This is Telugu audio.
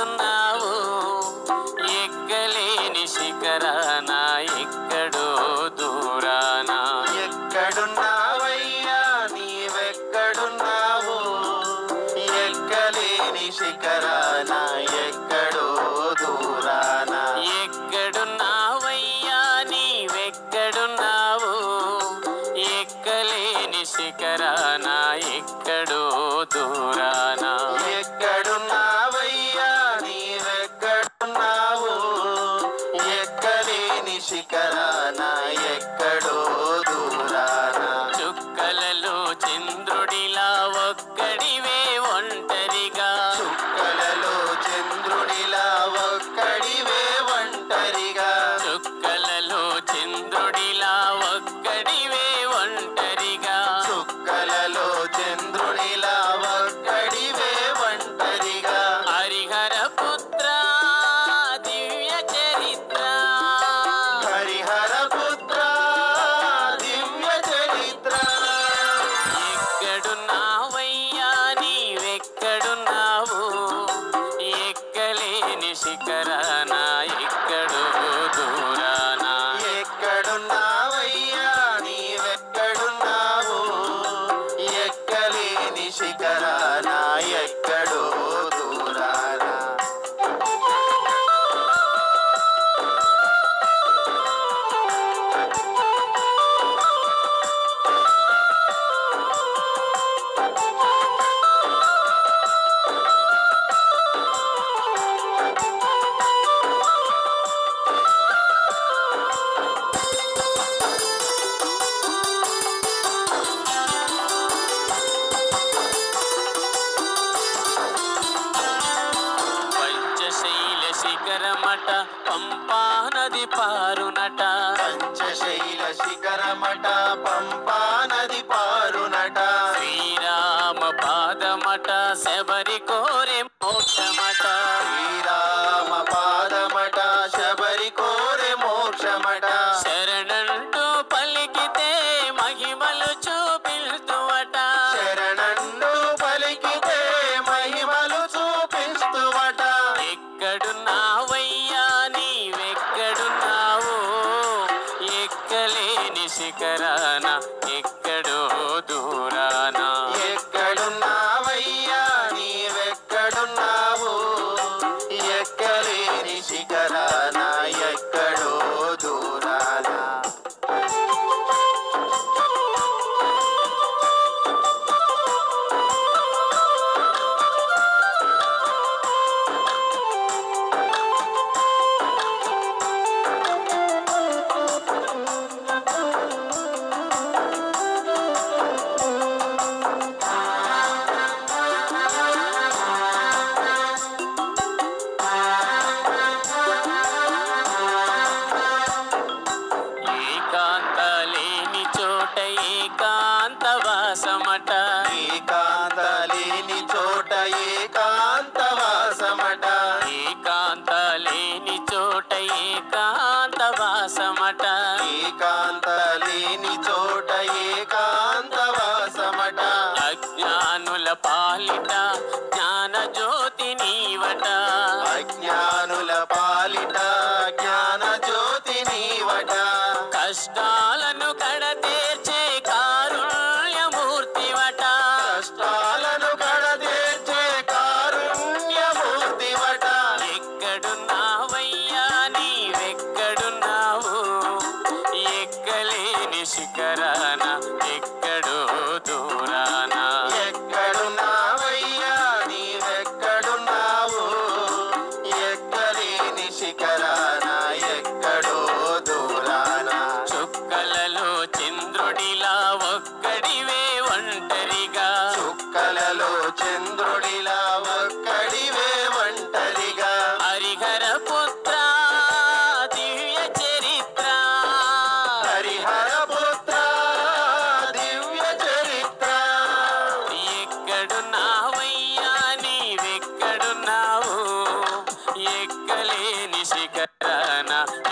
ఎక్కడున్నావు ఎక్కలేని శిఖరాన ఎక్కడో దూరాన ఎక్కడున్నావయ్యా నీవెక్కడున్నావు ఎక్కలేని శిఖరాన ఎక్కడో దూరాన ఎక్కడున్నావయ్యా నీవెక్కడున్నావు ఎక్కలేని శిఖరాన ఎక్కడో దూరాన ఎక్కడున్నావయ్యా నీవెక్కడున్నావు ఎక్కలేని శిఖరాన ఎక్కడో దూరాన చుక్కలలో చంద్రుడిలా ఒక్కడివే ఒంటరిగా చుక్కలలో చంద్రుడిలా ఒక్కడివే ఒంటరిగా చుక్కలలో చంద్రుడిలా ఒక్కడివే ఒంటరిగా చుక్కలలో చంద్రుడిలా ఒక్కడివే ఒంటరిగా హరిహర పుత్ర దివ్య చరిత్ర హరిహర పుత్ర దివ్య చరిత్ర ఎక్కడున్నావయ్యా నీవెక్కడున్నావు ఎక్కలేని శిఖరాన ఎక్కడో దూరాన ఎక్కడున్నావయ్యా నీవెక్కడున్నావు ఎక్కలేని శిఖరాన ఎక్కడో దూరాన పంచశైల శిఖరమట పంపా నది పారునట పంచశైల శిఖరమట పంపా నది పారునట శ్రీరామ పాదమట శబరి కోరె మోక్షమట శ్రీరామ పాదమట శబరి కోరె మోక్షమట శరణంటూ పలికితే మహిమలు చూపిల్తువట శరణన్ను పలికితే మహిమలు చూపిస్తువట ఎక్కడున్నావయ్యా నీవెక్కడున్నావు ఎక్కలేని శిఖరాన ఎక్కడో దూరాన ఎక్కడున్నావయ్యా నీవెక్కడున్నావు ఎక్కలేని శిఖరాన ఎక్కడో దూరాన ఏకాంత లేని చోట ఏకాంత వాసమట ఏకాంత లేని చోట ఏకాంత వాసమట ఏకాంత లేని చోట ఏకాంత వాసమట ఏకాంత లేని చోట ఏకాంత వాసమట అజ్ఞానుల పాలిట జ్ఞాన జ్యోతి నీవట అజ్ఞానుల పాలిట జ్ఞాన జ్యోతి నీవట కష్టాలను కడతీర్చే కారుణ్యమూర్తివట కష్టాలను కడతీర్చే కారుణ్యమూర్తివట ఎక్కడున్నావయ్యా నీవెక్కడున్నావు ఎక్కలేని శిఖరాన ఎక్కడో దూరాన ఎక్కడున్నావయ్యా నీవెక్కడున్నావు ఎక్కలేని శిఖరాన ఎక్కడో దూరాన చుక్కలలో చంద్రుడిలా ఒక్కడివే ఒంటరిగా చుక్కలలో చంద్రుడిలా ఒక్కడివే ఒంటరిగా హరిహర పుత్ర దివ్య చరిత్ర హరిహర పుత్ర దివ్య చరిత్ర ఎక్కడున్నావయ్యా నీవెక్కడున్నావు ఎక్కలేని శిఖరాన